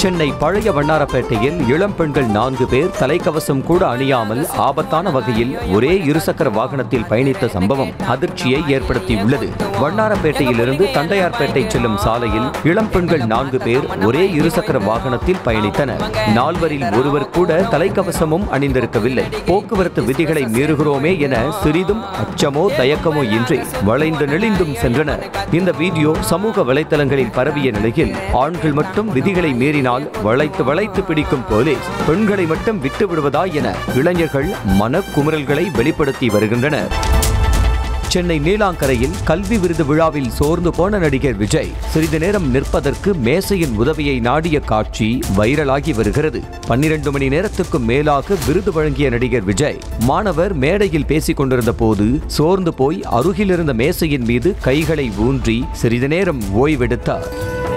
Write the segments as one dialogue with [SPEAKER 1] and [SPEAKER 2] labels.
[SPEAKER 1] சென்னை பழைய வண்ணாரப்பேட்டையில் இளம் பெண்கள் நான்கு பேர் தலைக்கவசம் கூட அணியாமல் ஆபத்தான வகையில் ஒரே இருசக்கர வாகனத்தில் பயணித்த சம்பவம் அதிர்ச்சியை ஏற்படுத்தியுள்ளது வண்ணாரப்பேட்டையிலிருந்து தண்டையார்பேட்டை செல்லும் சாலையில் இளம் பெண்கள் நான்கு பேர் ஒரே இருசக்கர வாகனத்தில் பயணித்தனர் நால்வரில் ஒருவர் கூட தலைக்கவசமும் அணிந்திருக்கவில்லை போக்குவரத்து விதிகளை மீறுகிறோமே என சிறிதும் அச்சமோ தயக்கமோ இன்றி வளைந்து நெளிந்தும் சென்றனர் இந்த வீடியோ சமூக வலைத்தளங்களில் பரவிய நிலையில் ஆண்கள் மட்டும் விதிகளை மீறினால் வளைத்து வளைத்து பிடிக்கும் போலீஸ் பெண்களை மட்டும் விட்டு விடுவதா என இளைஞர்கள் மனக்குமுறல்களை வெளிப்படுத்தி வருகின்றனர் சென்னை நீலாங்கரையில் கல்வி விருது விழாவில் சோர்ந்து போன நடிகர் விஜய் சிறிது நேரம் நிற்பதற்கு மேசையின் உதவியை நாடிய காட்சி வைரலாகி வருகிறது பன்னிரண்டு மணி நேரத்துக்கும் மேலாக விருது வழங்கிய நடிகர் விஜய் மாணவர் மேடையில் பேசிக் கொண்டிருந்த போது சோர்ந்து போய் அருகிலிருந்த மேசையின் மீது கைகளை ஊன்றி சிறிது நேரம் ஓய்வெடுத்தார்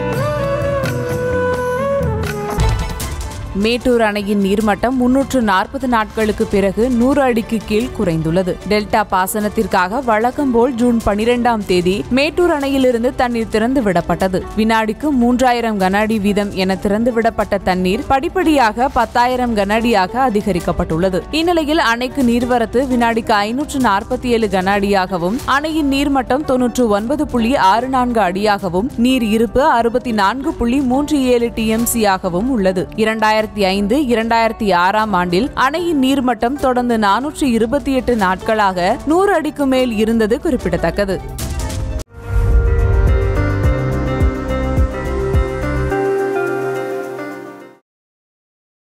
[SPEAKER 2] மேட்டூர் அணையின் நீர்மட்டம் முன்னூற்று நாற்பது நாட்களுக்கு பிறகு நூறு அடிக்கு கீழ் குறைந்துள்ளது டெல்டா பாசனத்திற்காக வழக்கம் போல் ஜூன் பனிரெண்டாம் தேதி மேட்டூர் அணையிலிருந்து தண்ணீர் திறந்து விடப்பட்டது வினாடிக்கு மூன்றாயிரம் கன அடி வீதம் என திறந்து விடப்பட்ட தண்ணீர் படிப்படியாக பத்தாயிரம் கன அடியாக அதிகரிக்கப்பட்டுள்ளது இந்நிலையில் அணைக்கு நீர்வரத்து வினாடிக்கு ஐநூற்று நாற்பத்தி ஏழு கன அடியாகவும் அணையின் நீர்மட்டம் தொன்னூற்று ஒன்பது புள்ளி ஆறு நான்கு அடியாகவும் நீர் இருப்பு அறுபத்தி நான்கு புள்ளி மூன்று ஏழு டிஎம்சி ஆகவும் உள்ளது இரண்டாயிரத்தி ஐந்து இரண்டாயிரத்தி ஆறாம் ஆண்டில் அணையின் நீர்மட்டம் தொடர்ந்து நானூற்று இருபத்தி எட்டு நாட்களாக நூறு அடிக்கு மேல் இருந்தது குறிப்பிடத்தக்கது